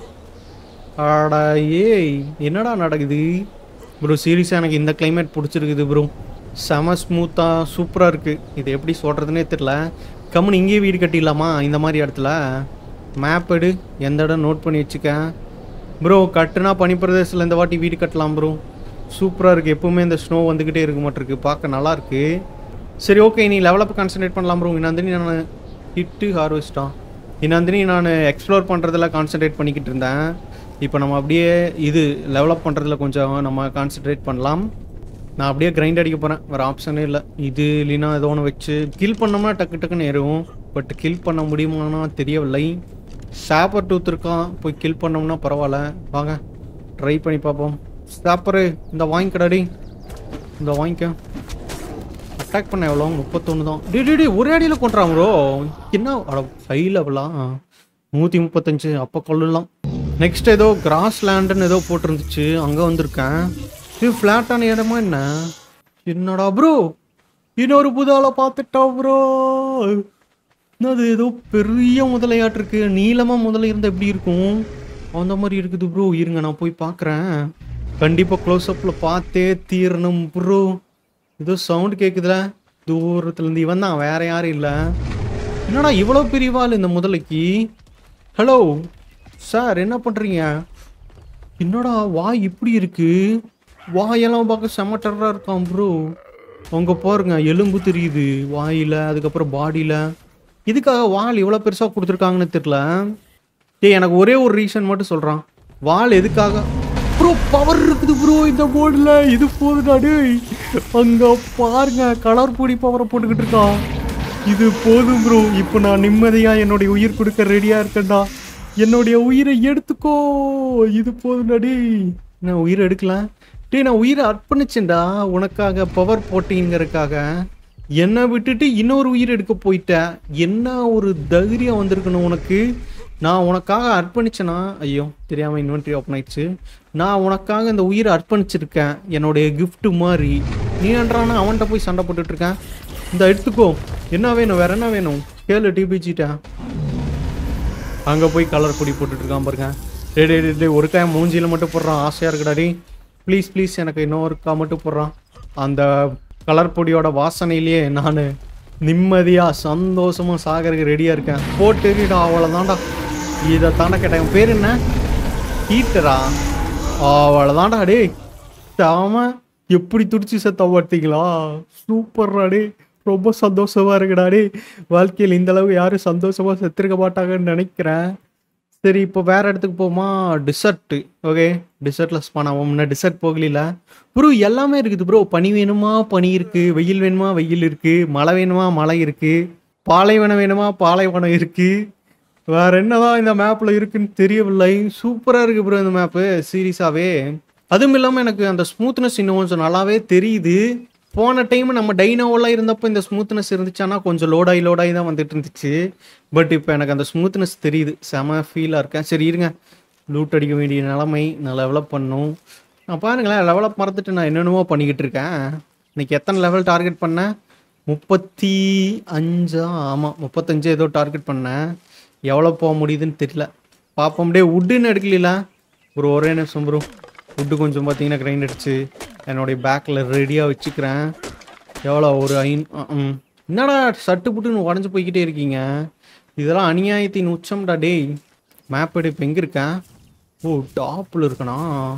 அடா ஏய் என்னடா நடக்குது ப்ரோ சீரியஸாக எனக்கு இந்த கிளைமேட் பிடிச்சிருக்குது ப்ரோ செம ஸ்மூத்தாக சூப்பராக இருக்குது இது எப்படி சொல்கிறதுனே தெரில கம்முன்னு இங்கேயே வீடு கட்டிடலாமா இந்த மாதிரி இடத்துல மேப் எடு எந்த இடம் நோட் பண்ணி வச்சுக்க ப்ரோ கட்டுனா பனிப்பிரதேசத்தில் இந்த வாட்டி வீடு கட்டலாம் ப்ரோ சூப்பராக இருக்குது எப்பவுமே இந்த ஸ்னோ வந்துக்கிட்டே இருக்க மாட்டிருக்கு பார்க்க நல்லா இருக்கு சரி ஓகே நீ லெவலப் கான்சென்ட்ரேட் பண்ணலாம் ப்ரோ இன்னந்தினி நான் ஹிட்டு ஹார்வெஸ்டா இன்னந்தினி நான் எக்ஸ்ப்ளோர் பண்ணுறதுல கான்சென்ட்ரேட் பண்ணிக்கிட்டு இருந்தேன் இப்போ நம்ம அப்படியே இது லெவலப் பண்ணுறதுல கொஞ்சம் நம்ம கான்சென்ட்ரேட் பண்ணலாம் நான் அப்படியே கிரைண்ட் அடிக்க போகிறேன் வேறு ஆப்ஷனே இல்லை இது இல்லைன்னா ஏதோ ஒன்று வச்சு கில் பண்ணோம்னா டக்கு டக்குன்னு ஏறும் பட் கில் பண்ண முடியுமானா தெரியவில்லை சாப்பர் டூத் இருக்கான் போய் கில் பண்ணோம்னா பரவாயில்ல வாங்க ட்ரை பண்ணி பார்ப்போம் சாப்பரு இந்த வாங்கிக்கடாடி இந்த வாங்கிக்க அட்டாக் பண்ண எவ்வளோ முப்பத்தொன்று தான் டி டி டி ஒரே அடியில் கொண்டுறான் ப்ரோ என்ன அட ஹை லெவலாம் நூற்றி முப்பத்தஞ்சு அப்போ கொள்ளலாம் நெக்ஸ்ட் ஏதோ கிராஸ் லேண்டுன்னு ஏதோ போட்டிருந்துச்சு அங்கே வந்திருக்கேன் இது ஃப்ளாட்டான இடமா என்ன என்னடா ப்ரோ இன்னொரு புதால பார்த்துட்டா ப்ரோ அது ஏதோ பெரிய முதலையாட்டு இருக்கு நீளமாக முதலை இருந்தால் எப்படி இருக்கும் அந்த மாதிரி இருக்குது ப்ரோ இருங்க நான் போய் பார்க்குறேன் கண்டிப்பாக க்ளோஸ்அப்பில் பார்த்தே தீரணும் ப்ரோ ஏதோ சவுண்ட் கேட்குதுல தூரத்துலேருந்து இவன் தான் வேற யாரும் இல்லை என்னடா இவ்வளோ பெரிய வாள் இந்த முதலைக்கு ஹலோ சார் என்ன பண்ணுறீங்க என்னடா வாய் இப்படி இருக்கு வாயெல்லாம் பார்க்க செம்ம டெரராக இருக்கான் ப்ரோ அங்கே பாருங்க எலும்பு தெரியுது வாயில் அதுக்கப்புறம் பாடியில் இதுக்காக வால் இவ்வளோ பெருசாக கொடுத்துருக்காங்கன்னு தெரியல டேய் எனக்கு ஒரே ஒரு ரீசன் மட்டும் சொல்கிறான் வால் எதுக்காக ப்ரோ பவர் இருக்குது ப்ரோ இந்த போர்டில் இது போதுடா டேய் அங்கே பாருங்க கலர் பொடி பவரை போட்டுக்கிட்டு இருக்கான் இது போதும் ப்ரோ இப்போ நான் நிம்மதியாக என்னுடைய உயிர் கொடுக்க ரெடியாக இருக்கேன்டா என்னுடைய உயிரை எடுத்துக்கோ இது போதும்டா டேய் நான் உயிரை எடுக்கல டேய் நான் உயிரை அர்ப்பணிச்சேன்டா உனக்காக பவர் போட்டிங்கிறதுக்காக என்னை விட்டுட்டு இன்னொரு உயிர் எடுக்க போயிட்ட என்ன ஒரு தைரியம் வந்திருக்கணும் உனக்கு நான் உனக்காக அர்ப்பணிச்சேனா ஐயோ தெரியாம இன்வென்ட்ரி ஓப்பன் ஆயிடுச்சு நான் உனக்காக இந்த உயிரை அர்ப்பணிச்சிருக்கேன் என்னுடைய gift மாதிரி நீ என்றானா அவன்கிட்ட போய் சண்டை போட்டுட்டு இருக்கேன் இந்த எடுத்துக்கோ என்ன வேணும் வேற என்ன வேணும் கேளு டிபிஜிட்ட அங்கே போய் கலர் பொடி போட்டுட்டு இருக்கான் பாருங்க டே டே டே, டே ஒரு காய் மூஞ்சியில் மட்டும் போடுறான் ஆசையாக இருக்குடாடி ப்ளீஸ் ப்ளீஸ் எனக்கு இன்னொரு கா மட்டும் போடுறான் அந்த கலர் பொடியோட வாசனையிலேயே நான் நிம்மதியாக சந்தோஷமாக சாகருக்கு ரெடியாக இருக்கேன் போட்டுடா அவ்வளோதான்டா இதை தாண்டா கேட்டேன் உன் பேர் என்ன ஹீட்டரா அவ்வளோதான்டா டேய் தாம எப்படி துடிச்சு செத்த பார்த்தீங்களா சூப்பர்ரா டே ரொம்ப சந்தோஷமா இருக்குடா டே வாழ்க்கையில் இந்த அளவு யாரும் சந்தோஷமா செத்துருக்க மாட்டாங்கன்னு நினைக்கிறேன் சரி இப்போ வேற இடத்துக்கு போமா டிசர்ட் ஓகே டிசர்ட்ல ஸ்பானாவும் முன்ன டிசர்ட் போகல ப்ரோ எல்லாமே இருக்குது ப்ரோ பனி வேணுமா பனி இருக்கு வெயில் வேணுமா வெயில் இருக்கு மழை வேணுமா மழை இருக்கு பாலைவனம் வேணுமா பாலைவனம் இருக்கு வேற என்னதான் இந்த மேப்ல இருக்குன்னு தெரியவில்லை சூப்பரா இருக்கு ப்ரோ இந்த மேப்பு சீரியஸாவே அதுவும் இல்லாமல் எனக்கு அந்த ஸ்மூத்னஸ் இன்னும் கொஞ்சம் நல்லாவே தெரியுது போன டைம் நம்ம டைனோவெல்லாம் இருந்தப்போ இந்த ஸ்மூத்னஸ் இருந்துச்சானா கொஞ்சம் லோடாகி லோடாகி தான் வந்துட்டு இருந்துச்சு பட் இப்போ எனக்கு அந்த ஸ்மூத்னஸ் தெரியுது செம ஃபீலாக இருக்கேன் சரி இருங்க லூட் அடிக்க வேண்டிய நிலைமை நான் லெவலப் பண்ணும் நான் பாருங்களேன் லெவலப் மறந்துட்டு நான் என்னென்னமோ பண்ணிக்கிட்டு இருக்கேன் இன்னைக்கு எத்தனை லெவல் டார்கெட் பண்ணேன் முப்பத்தி அஞ்சா ஆமாம் முப்பத்தஞ்சு ஏதோ டார்கெட் பண்ணேன் எவ்வளோ போக முடியுதுன்னு தெரியல பார்ப்போம் டே உட்டுன்னு எடுக்கல ஒரு ஒரே நிமிஷம் ப்ரோ உட்டு கொஞ்சம் பார்த்தீங்கன்னா கிரைண்ட் அடிச்சு என்னுடைய பேக்கில் ரெடியாக வச்சுக்கிறேன் எவ்வளோ ஒரு ஐன் ம். என்னடா சட்டு புட்டுன்னு உடஞ்சி போய்கிட்டே இருக்கீங்க இதெல்லாம் அநியாயத்தின் உச்சம்டா டேய் மேப் எடு இப்போ எங்கே இருக்கேன் ஓ டாப்பில் இருக்கனா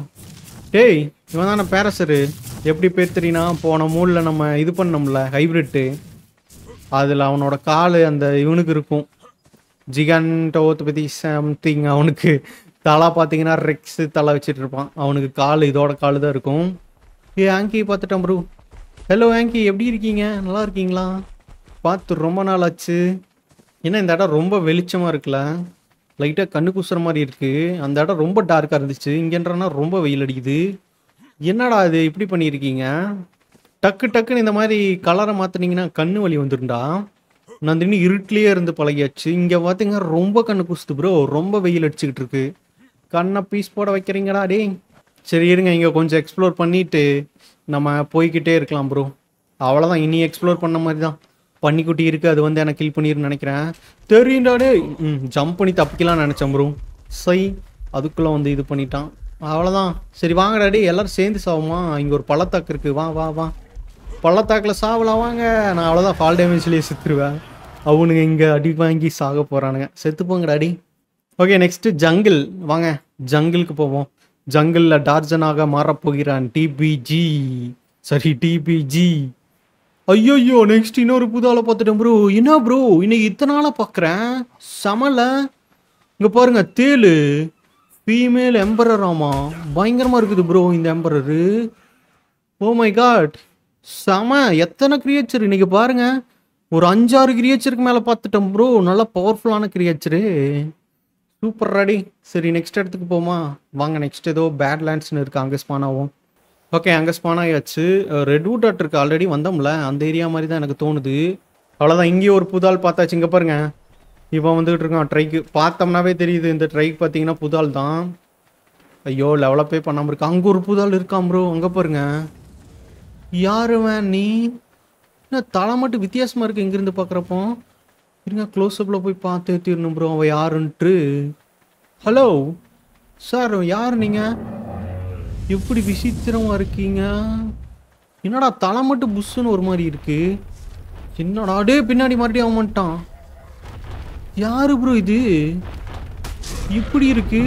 டேய் இவன் தானே பேரசரு எப்படி பேர் தெரியுனா போன மூலில் நம்ம இது பண்ணோம்ல ஹைப்ரிட்டு அதில் அவனோட கால் அந்த இவனுக்கு இருக்கும் ஜிகான்டோத்தை பற்றி சம்திங் அவனுக்கு தலை பார்த்தீங்கன்னா ரெக்ஸ் தலை வச்சுட்டு இருப்பான் அவனுக்கு கால் இதோட கால் தான் இருக்கும் ஏ ஆங்கி பார்த்துட்டேன் ப்ரோ ஹலோ ஆங்கி எப்படி இருக்கீங்க நல்லா இருக்கீங்களா பார்த்து ரொம்ப நாள் ஆச்சு என்ன இந்த இடம் ரொம்ப வெளிச்சமாக இருக்குல்ல லைட்டாக கண்ணு குசுற மாதிரி இருக்குது அந்த இடம் ரொம்ப டார்க்காக இருந்துச்சு இங்கன்றனா ரொம்ப வெயில் அடிக்குது என்னடா இது இப்படி பண்ணியிருக்கீங்க டக்கு டக்குன்னு இந்த மாதிரி கலரை மாற்றினீங்கன்னா கண்ணு வலி வந்துருண்டா நான் திடீர்னு இருட்டிலேயே இருந்து பழகியாச்சு இங்கே பார்த்தீங்கன்னா ரொம்ப கண்ணு குசுது ப்ரோ ரொம்ப வெயில் அடிச்சுக்கிட்டு இருக்கு கண்ணை பீஸ் போட வைக்கிறீங்கடா டேய் சரி இருங்க இங்கே கொஞ்சம் எக்ஸ்ப்ளோர் பண்ணிட்டு நம்ம போய்க்கிட்டே இருக்கலாம் ப்ரோ அவ்வளோதான் இனி எக்ஸ்ப்ளோர் பண்ண மாதிரி தான் பன்னிக்குட்டி இருக்கு அது வந்து எனக்கு கில் பண்ணிருன்னு நினைக்கிறேன் தெரியும்டா டேய் ம் ஜம்ப் பண்ணி தப்பிக்கலாம்னு நினச்சேன் ப்ரோ சை அதுக்குள்ளே வந்து இது பண்ணிட்டான் அவ்வளோதான் சரி வாங்கடா டேய் எல்லாரும் சேர்ந்து சாவுமா இங்கே ஒரு பள்ளத்தாக்கு இருக்கு வா வா வா பள்ளத்தாக்கில் சாவலாம் வாங்க நான் அவ்வளோதான் ஃபால் டேமேஜ்லேயே செத்துருவேன் அவனுங்க இங்கே அடி வாங்கி சாக போகிறானுங்க செத்து போங்கடா அடி ஓகே நெக்ஸ்ட்டு ஜங்கிள் வாங்க ஜங்கிளுக்கு போவோம் ஜங்கிளில் டார்ஜனாக மாறப்போகிறான் டிபிஜி சரி டிபிஜி ஐயோயோ நெக்ஸ்ட் இன்னொரு புதால பார்த்துட்டேன் ப்ரோ என்ன ப்ரோ இன்னைக்கு இத்தனை நாளாக பார்க்குறேன் சமல இங்கே பாருங்க தேளு ஃபீமேல் எம்பரர் ஆமா பயங்கரமாக இருக்குது ப்ரோ இந்த எம்பரரு ஓ மை காட் செம எத்தனை கிரியேச்சர் இன்னைக்கு பாருங்க ஒரு அஞ்சாறு கிரியேச்சருக்கு மேலே பார்த்துட்டோம் ப்ரோ நல்லா பவர்ஃபுல்லான கிரியேச்சரு சூப்பர் ரெடி சரி நெக்ஸ்ட் இடத்துக்கு போமா வாங்க நெக்ஸ்ட் ஏதோ பேட் லேண்ட்ஸ்னு இருக்கு அங்கே ஸ்பான் ஆகும் ஓகே அங்கே ஸ்பான் ஆயாச்சு ரெட்வுட் ஆட் இருக்கு ஆல்ரெடி வந்தோம்ல அந்த ஏரியா மாதிரி தான் எனக்கு தோணுது அவ்வளோதான் இங்கேயும் ஒரு புதால் பார்த்தாச்சு இங்கே பாருங்க இவன் வந்துகிட்டு இருக்கான் ட்ரைக்கு பார்த்தோம்னாவே தெரியுது இந்த ட்ரைக் பார்த்தீங்கன்னா புதால் தான் ஐயோ லெவலப்பே பண்ணாமல் இருக்கு அங்கே ஒரு புதால் இருக்கான் ப்ரோ அங்கே பாருங்க யாருவன் நீ என்ன தலை மட்டும் வித்தியாசமாக இருக்கு இங்கேருந்து பார்க்குறப்போ இருங்க க்ளோஸ்அப்பில் போய் பார்த்து தீரணும் ப்ரோ அவன் யாருன்ட்டு ஹலோ சார் யார் நீங்கள் எப்படி விசித்திரமாக இருக்கீங்க என்னடா தலை மட்டும் புஷ்ஷுன்னு ஒரு மாதிரி இருக்கு என்னடா டே பின்னாடி மறுபடியும் அவன் வந்துட்டான் யாரு ப்ரோ இது இப்படி இருக்கு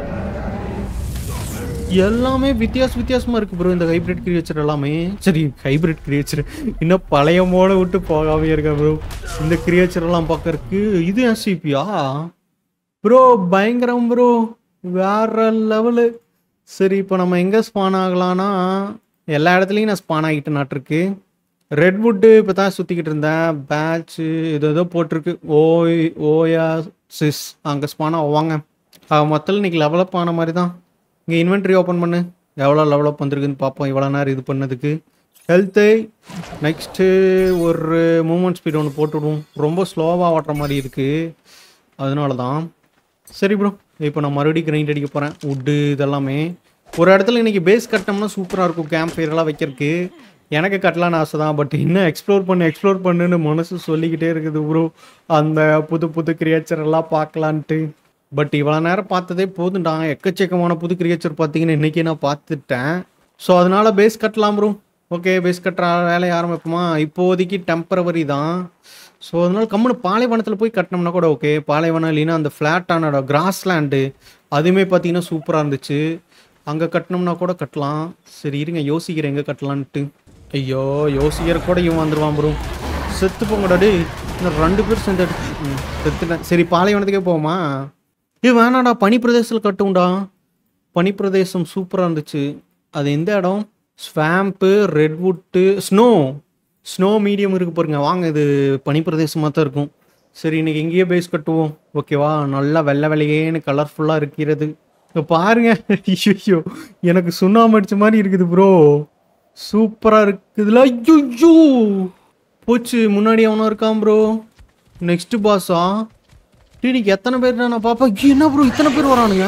எல்லாமே வித்தியாச வித்தியாசமா இருக்கு ப்ரோ இந்த ஹைபிரிட் கிரியேச்சர் எல்லாமே சரி ஹைபிரிட் கிரியேச்சர் இன்னும் பழைய மோட விட்டு போகாம இருக்க ப்ரோ இந்த கிரியேச்சர் எல்லாம் பார்க்கறதுக்கு இது எஸ்சிபியா ப்ரோ பயங்கரம் ப்ரோ வேற லெவலு சரி இப்போ நம்ம எங்கே ஸ்பான் ஆகலாம்னா எல்லா இடத்துலையும் நான் ஸ்பான் ஆகிட்டு நாட்டிருக்கு ரெட்வுட்டு இப்போ தான் சுற்றிக்கிட்டு இருந்தேன் பேட்ச்சு இது ஏதோ போட்டிருக்கு ஓய் ஓயா சிஸ் அங்கே ஸ்பான் ஆவாங்க மொத்தம் இன்னைக்கு லெவலப் ஆன மாதிரி தான் இங்கே இன்வென்ட்ரி ஓப்பன் பண்ணு எவ்வளோ லெவலப் வந்திருக்குன்னு பார்ப்போம் இவ்வளோ நேரம் இது பண்ணதுக்கு ஹெல்த்து நெக்ஸ்ட்டு ஒரு மூமெண்ட் ஸ்பீட் ஒன்று போட்டுவிடுவோம் ரொம்ப ஸ்லோவாக ஓட்டுற மாதிரி இருக்குது அதனால தான் சரி ப்ரோ இப்போ நான் மறுபடியும் கிரைண்ட் அடிக்க போகிறேன் வுட்டு இதெல்லாமே ஒரு இடத்துல இன்னைக்கு பேஸ் கட்டினோம்னா சூப்பராக இருக்கும் கேம்ப் ஃபயர்லாம் வைக்கிறதுக்கு எனக்கு கட்டலான்னு ஆசை தான் பட் இன்னும் எக்ஸ்ப்ளோர் பண்ணு எக்ஸ்ப்ளோர் பண்ணுன்னு மனசு சொல்லிக்கிட்டே இருக்குது ப்ரோ அந்த புது புது கிரியேச்சர் எல்லாம் பார்க்கலான்ட்டு பட் இவ்வளோ நேரம் பார்த்ததே போதும்டா எக்கச்சக்கமான புது கிரியேச்சர் பார்த்தீங்கன்னா இன்றைக்கி நான் பார்த்துட்டேன் ஸோ அதனால பேஸ் கட்டலாம் ப்ரோ ஓகே பேஸ் கட்டுற வேலையை ஆரம்பிப்போமா இப்போதைக்கு டெம்பரவரி தான் ஸோ அதனால கம்முனு பாலைவனத்தில் போய் கட்டினோம்னா கூட ஓகே பாலைவனம் இல்லைன்னா அந்த ஃப்ளாட்டான கிராஸ்லேண்டு அதுவுமே பார்த்தீங்கன்னா சூப்பராக இருந்துச்சு அங்கே கட்டினோம்னா கூட கட்டலாம் சரி இருங்க யோசிக்கிறேன் எங்கே கட்டலான்ட்டு ஐயோ யோசிக்கிற கூட இவன் வந்துடுவான் ப்ரோ செத்து போங்கடா டேய் இன்னும் ரெண்டு பேர் சேர்ந்து ம், செத்துட்டேன் சரி பாலைவனத்துக்கே போவோமா ஏ வேணாடா பனி பிரதேசத்தில் கட்டும்டா பனி பிரதேசம் சூப்பராக இருந்துச்சு அது எந்த இடம் swamp redwood snow snow medium இருக்கு பாருங்க வாங்க இது பனி பிரதேசமாக தான் இருக்கும் சரி இன்னைக்கு எங்கேயே பேஸ் கட்டுவோம் ஓகேவா நல்லா வெள்ளை வெள்ளையேன்னு கலர்ஃபுல்லாக இருக்கிறது இப்போ பாருங்க ஐயோ எனக்கு சுண்ணாம்பு அடிச்ச மாதிரி இருக்குது ப்ரோ சூப்பராக இருக்குதுல ஐயோ போச்சு முன்னாடி அவனும் இருக்கான் ப்ரோ நெக்ஸ்ட் பாஸா இன்னைக்கு எத்தனை பேர் நான் பாப்பேன் என்ன ப்ரோ இத்தனை பேர் வரானுங்க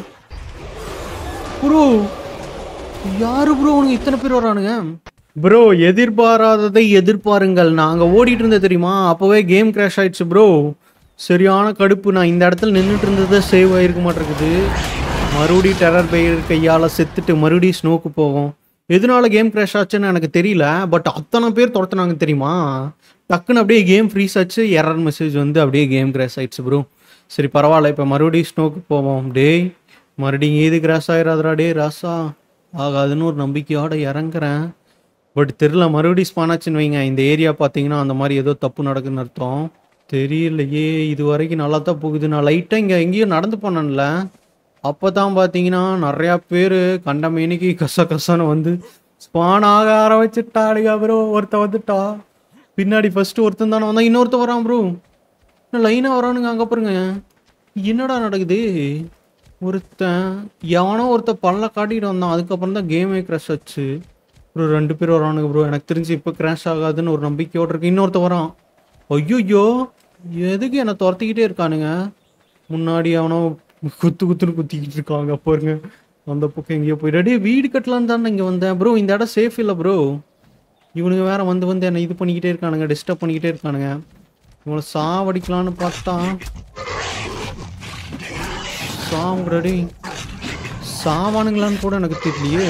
ப்ரோ யாரு ப்ரோ உனக்கு இத்தனை பேர் வரானுங்க ப்ரோ எதிர்பாராததை எதிர்பாருங்கள் நாங்க ஓடிட்டு இருந்தது தெரியுமா அப்போவே கேம் கிராஷ் ஆயிடுச்சு ப்ரோ சரியான கடுப்பு நான் இந்த இடத்துல நின்றுட்டு இருந்ததை சேவ் ஆகிருக்க மாட்டேங்குது மறுபடியும் டெரர் பெயர் கையால் செத்துட்டு மறுபடியும் ஸ்னோக்கு போகும் எதனால கேம் கிராஷ் ஆச்சுன்னு எனக்கு தெரியல பட் அத்தனை பேர் துரத்துனாங்க தெரியுமா டக்குன்னு அப்படியே கேம் ஃப்ரீஸ் ஆச்சு எரர் மெசேஜ் வந்து அப்படியே கேம் கிராஷ் ஆயிடுச்சு ப்ரோ சரி பரவாயில்ல இப்போ மறுபடியும் ஸ்னோக்கு போவோம் டேய் மறுபடியும் ஏது கிராஷ் ஆயிராதடா டே ராசா ஆகாதுன்னு ஒரு நம்பிக்கையோட இறங்குறேன் பட் தெரில மறுபடியும் ஸ்பானாச்சுன்னு வைங்க இந்த ஏரியா பார்த்தீங்கன்னா அந்த மாதிரி ஏதோ தப்பு நடக்குதுன்னு அர்த்தம் தெரியலையே இது வரைக்கும் நல்லா தான் போகுது நான் லைட்டாக இங்கே எங்கேயும் நடந்து போனேன்ல அப்போ தான் பார்த்தீங்கன்னா நிறையா பேர் கண்ட மேனிக்கு கச கசன்னு வந்து ஸ்பான் ஆக ஆரம்பிச்சுட்டாடுங்க ப்ரோ ஒருத்தன் வந்துட்டா பின்னாடி ஃபர்ஸ்ட் ஒருத்தன் தானே வந்தான் இன்னொருத்தன் வரான் ப்ரோ இன்னும் லைனாக வரானுங்க அங்கே பாருங்க என்னடா நடக்குது ஒருத்தன் எவனோ ஒருத்தன் பல்ல காட்டிட்டு வந்தான் அதுக்கப்புறம் தான் கேமே கிராஷ் ஆச்சு ப்ரோ ரெண்டு பேர் வரானுங்க ப்ரோ எனக்கு தெரிஞ்சு இப்போ கிராஷ் ஆகாதுன்னு ஒரு நம்பிக்கையோட இருக்கு இன்னொருத்தன் வரான் ஐயோ எதுக்கு என்னை துரத்திக்கிட்டே இருக்கானுங்க முன்னாடி அவனோ குத்து குத்துன்னு குத்திக்கிட்டு இருக்காங்க பாருங்க அந்த பக்கம் எங்கேயோ போய் டேய் வீடு கட்டலான்னு தானே இங்கே வந்தேன் ப்ரோ இந்த இடம் சேஃப் இல்லை ப்ரோ இவனுங்க வேற வந்து வந்து என்னை இது பண்ணிக்கிட்டே இருக்கானுங்க டிஸ்டர்ப் பண்ணிக்கிட்டே இருக்கானுங்க இவனை சாவடிக்கலான்னு பார்த்தா சாவுடடி சாவானுங்களான்னு கூட எனக்கு தெரியலையே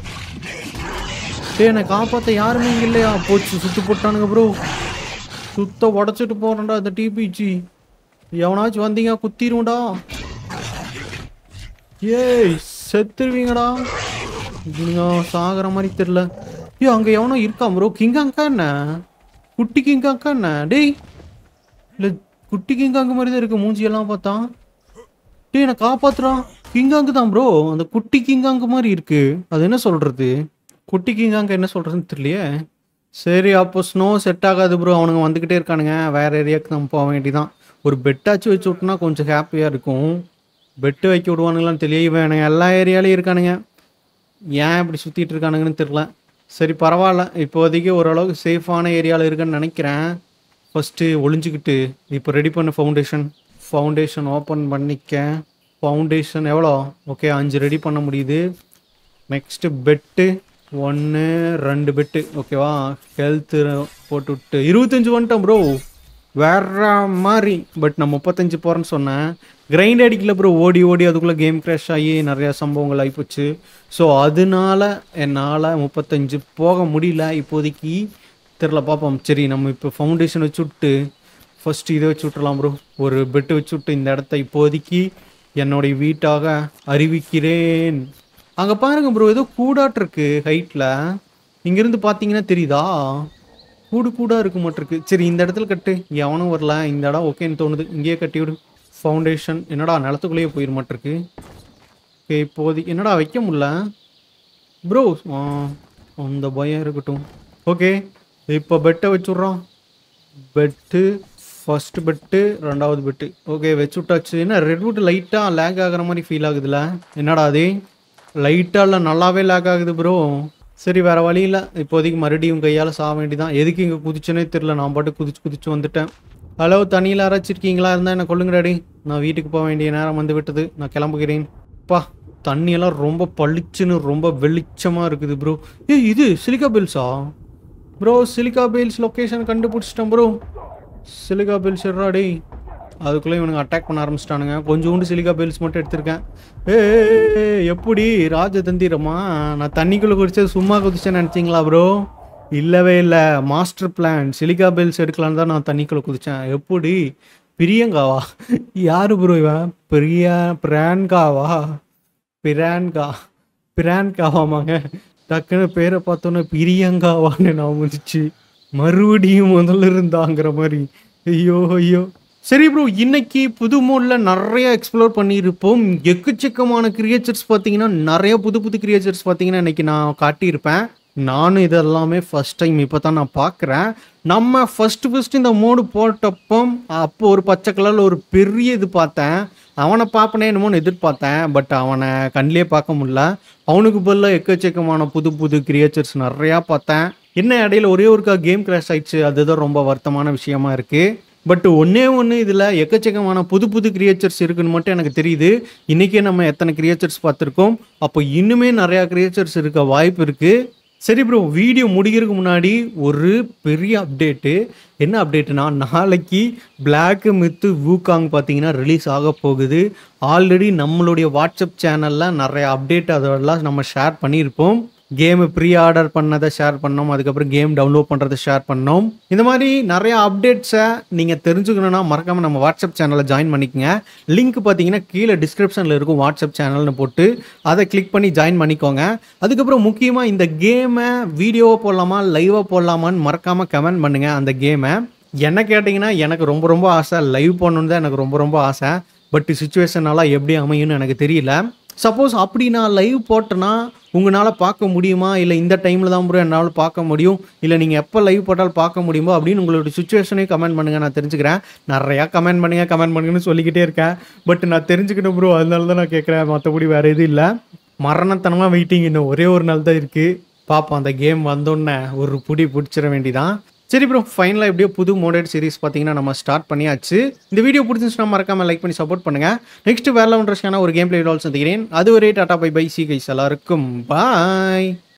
டேய் என்னை காப்பாற்ற யாருமே இங்கே இல்லையா போச்சு சுத்து போட்டானுங்க ப்ரோ சுத்த உடச்சிட்டு போறேன்டா இந்த டிபிஜி எவனாச்சும் வந்தீங்க குத்திருவோம்டா ஏய் செத்துருவீங்கடா இவனுங்க சாகிற மாதிரி தெரில ஏ அங்க எவனோ இருக்கான் ப்ரோ கிங்காங்கா என்ன குட்டி கிங்காங்கா என்ன டேய் இல்லை குட்டி கிங்காங்க மாதிரி தான் இருக்கு மூஞ்சியெல்லாம் பார்த்தா டேய் என்னை காப்பாத்துறான் கிங்காங்கு தான் ப்ரோ அந்த குட்டி கிங்காங்கு மாதிரி இருக்கு அது என்ன சொல்றது குட்டி கிங்காங்க என்ன சொல்கிறதுன்னு தெரியலையே சரி அப்போ ஸ்னோ செட் ஆகாது ப்ரோ அவனுங்க வந்துக்கிட்டே இருக்கானுங்க வேறு ஏரியாவுக்கு நம்ம போக வேண்டியதான் ஒரு பெட்டாச்சும் வச்சு விட்டோம்னா கொஞ்சம் ஹாப்பியாக இருக்கும் பெட்டு வைக்க விடுவானுங்களான்னு தெரிய இவனுங்க எல்லா ஏரியாலையும் இருக்கானுங்க ஏன் இப்படி சுற்றிட்டு இருக்கானுங்கன்னு தெரில சரி பரவாயில்ல இப்போதைக்கு ஓரளவுக்கு சேஃபான ஏரியாவில் இருக்குன்னு நினைக்கிறேன் ஃபஸ்ட்டு ஒளிஞ்சுக்கிட்டு இப்போ ரெடி பண்ண ஃபவுண்டேஷன் ஃபவுண்டேஷன் ஓப்பன் பண்ணிக்க ஃபவுண்டேஷன் எவ்வளோ ஓகே அஞ்சு ரெடி பண்ண முடியுது நெக்ஸ்ட்டு பெட்டு ஒன்று ரெண்டு பெட்டு ஓகேவா ஹெல்த்து போட்டு விட்டு இருபத்தஞ்சு வந்துட்டோம் ப்ரோ வேற மாதிரி பட் நான் முப்பத்தஞ்சு போகிறேன்னு சொன்னேன் கிரைண்ட் அடிக்கல ப்ரோ ஓடி ஓடி அதுக்குள்ளே கேம் கிராஷ் ஆகி நிறையா சம்பவங்கள் ஆகிப்போச்சு ஸோ அதனால என்னால் முப்பத்தஞ்சு போக முடியல இப்போதைக்கு தெரில பார்ப்போம் சரி நம்ம இப்போ ஃபவுண்டேஷன் வச்சு விட்டு ஃபஸ்ட்டு இதை வச்சு விட்டுறலாம் ப்ரோ ஒரு பெட்டு வச்சு விட்டு இந்த இடத்த இப்போதைக்கு என்னுடைய வீட்டாக அறிவிக்கிறேன் அங்கே பாருங்க ப்ரோ ஏதோ கூடாட்டு இருக்கு ஹைட்டில் இங்கேருந்து பார்த்தீங்கன்னா தெரியுதா கூடு கூடா இருக்க மாட்டிருக்கு சரி இந்த இடத்துல கட்டு எவனும் வரல இந்த இடம் ஓகேன்னு தோணுது இங்கேயே கட்டி விடு ஃபவுண்டேஷன் என்னடா நிலத்துக்குள்ளேயே போயிட மாட்டிருக்கு ஓகே இப்போதைக்கு என்னடா வைக்க முடியல ப்ரோ அந்த பயம் இருக்கட்டும் ஓகே இப்போ பெட்டை வச்சுட்றோம் பெட்டு ஃபர்ஸ்ட் பெட்டு ரெண்டாவது பெட்டு ஓகே வச்சு விட்டாச்சு என்ன ரெட்வுட் லைட்டாக லேக் ஆகுற மாதிரி ஃபீல் ஆகுதுல்ல என்னடா அது லைட்டாக இல்லை நல்லாவே லேக் ஆகுது ப்ரோ சரி வேற வழி இல்லை இப்போதைக்கு மறுபடியும் கையால் சாக வேண்டியதான் எதுக்கு இங்கே குதிச்சுனே தெரில நான் பாட்டு குதிச்சு குதிச்சு வந்துட்டேன் ஹலோ தண்ணியில் அரைச்சிருக்கீங்களா இருந்தால் என்ன கொள்ளுங்க டாடி நான் வீட்டுக்கு போக வேண்டிய நேரம் வந்து விட்டது நான் கிளம்புகிறேன் பா தண்ணியெல்லாம் ரொம்ப பளிச்சுன்னு ரொம்ப வெளிச்சமாக இருக்குது ப்ரோ ஏ இது சிலிக்கா பில்ஸா ப்ரோ சிலிக்கா பில்ஸ் லொக்கேஷன் கண்டுபிடிச்சிட்டேன் ப்ரோ சிலிக்கா பில்ஸ் எட்ரா டேய் அதுக்குள்ளே இவனுங்க அட்டாக் பண்ண ஆரம்பிச்சிட்டானுங்க கொஞ்சோண்டு சிலிக்கா பில்ஸ் மட்டும் எடுத்திருக்கேன் ஏ எப்படி ராஜதந்திரமா நான் தண்ணிக்குள்ளே குடிச்சது சும்மா குதிச்சேன்னு நினச்சிங்களா ப்ரோ இல்லவே இல்லை மாஸ்டர் பிளான் சிலிக்கா பில்ஸ் எடுக்கலான்னு தான் நான் தண்ணிக்குள்ளே குதிச்சேன் எப்படி பிரியங்காவா யாரு ப்ரோ இவன் பிரியா பிரான்காவா பிரான்கா பிரான்காவாமாங்க டக்குன்னு பேரை பார்த்தோன்னே பிரியங்காவான்னு நான் முடிச்சு மறுபடியும் முதல்ல இருந்தாங்கிற மாதிரி ஐயோ ஐயோ சரி ப்ரோ இன்னைக்கு புது மோடில் நிறைய எக்ஸ்ப்ளோர் பண்ணியிருப்போம் எக்கச்சக்கமான கிரியேச்சர்ஸ் பார்த்தீங்கன்னா நிறைய புது புது கிரியேச்சர்ஸ் பார்த்தீங்கன்னா இன்னைக்கு நான் காட்டியிருப்பேன் நானும் இதெல்லாமே ஃபர்ஸ்ட் டைம் இப்போ தான் நான் பார்க்குறேன் நம்ம ஃபஸ்ட்டு ஃபஸ்ட்டு இந்த மோடு போட்டப்போ அப்போ ஒரு பச்சை கலரில் ஒரு பெரிய இது பார்த்தேன் அவனை பார்ப்பனே என்னமோன்னு எதிர்பார்த்தேன் பட் அவனை கண்ணிலே பார்க்க முடியல அவனுக்கு பதிலாக எக்கச்சக்கமான புது புது கிரியேச்சர்ஸ் நிறையா பார்த்தேன் என்ன இடையில ஒரே ஒருக்கா கேம் கிராஷ் ஆயிடுச்சு அதுதான் ரொம்ப வருத்தமான விஷயமா இருக்குது பட் ஒன்றே ஒன்று இதில் எக்கச்சக்கமான புது புது கிரியேச்சர்ஸ் இருக்குன்னு மட்டும் எனக்கு தெரியுது இன்றைக்கே நம்ம எத்தனை கிரியேச்சர்ஸ் பார்த்துருக்கோம் அப்போ இன்னுமே நிறையா கிரியேச்சர்ஸ் இருக்க வாய்ப்பு இருக்குது சரி ப்ரோ வீடியோ முடிக்கிறதுக்கு முன்னாடி ஒரு பெரிய அப்டேட்டு என்ன அப்டேட்டுனா நாளைக்கு Black மித்து வூகாங் பார்த்தீங்கன்னா ரிலீஸ் ஆக போகுது ஆல்ரெடி நம்மளுடைய வாட்ஸ்அப் சேனலில் நிறைய அப்டேட் அதெல்லாம் நம்ம ஷேர் பண்ணியிருப்போம் கேமு ப்ரீ ஆர்டர் பண்ணதை ஷேர் பண்ணோம் அதுக்கப்புறம் கேம் டவுன்லோட் பண்ணுறதை ஷேர் பண்ணோம் இந்த மாதிரி நிறைய அப்டேட்ஸை நீங்கள் தெரிஞ்சுக்கணுன்னா மறக்காமல் நம்ம வாட்ஸ்அப் சேனலை ஜாயின் பண்ணிக்கங்க லிங்க் பார்த்தீங்கன்னா கீழே டிஸ்கிரிப்ஷனில் இருக்கும் வாட்ஸ்அப் சேனல்னு போட்டு அதை கிளிக் பண்ணி ஜாயின் பண்ணிக்கோங்க அதுக்கப்புறம் முக்கியமாக இந்த கேமை வீடியோவாக போடலாமா லைவாக போடலாமான்னு மறக்காமல் கமெண்ட் பண்ணுங்கள் அந்த கேமை என்ன கேட்டிங்கன்னா எனக்கு ரொம்ப ரொம்ப ஆசை லைவ் பண்ணணுன்னு தான் எனக்கு ரொம்ப ரொம்ப ஆசை பட் சுச்சுவேஷனால எப்படி அமையும்னு எனக்கு தெரியல சப்போஸ் அப்படி நான் லைவ் போட்டேன்னா உங்களால் பார்க்க முடியுமா இல்லை இந்த டைமில் தான் ப்ரோ என்னால் பார்க்க முடியும் இல்லை நீங்கள் எப்போ லைவ் போட்டால் பார்க்க முடியுமோ அப்படின்னு உங்களோட சுச்சுவேஷனையும் கமெண்ட் பண்ணுங்கள் நான் தெரிஞ்சுக்கிறேன் நிறையா கமெண்ட் பண்ணுங்கள் கமெண்ட் பண்ணுங்கன்னு சொல்லிக்கிட்டே இருக்கேன் பட் நான் தெரிஞ்சுக்கணும் ப்ரோ அதனால தான் நான் கேட்குறேன் மற்றபடி வேறு எதுவும் இல்லை மரணத்தனமாக வெயிட்டிங் இன்னும் ஒரே ஒரு நாள் தான் இருக்குது பார்ப்போம் அந்த கேம் வந்தோடனே ஒரு புடி பிடிச்சிட வேண்டிதான் சரி ப்ரோ ஃபைனலாக எப்படியோ புது மோடட் சீரிஸ் பார்த்தீங்கன்னா நம்ம ஸ்டார்ட் பண்ணியாச்சு இந்த வீடியோ பிடிச்சிருந்துச்சுன்னா மறக்காம லைக் பண்ணி சப்போர்ட் பண்ணுங்க நெக்ஸ்ட் வேற இன்ட்ரெஸ்டான ஒரு கேம் பிளே வீடியோ சந்திக்கிறேன் அது ஒரே டாடா பை பை சி கைஸ் எல்லாருக்கும் பாய்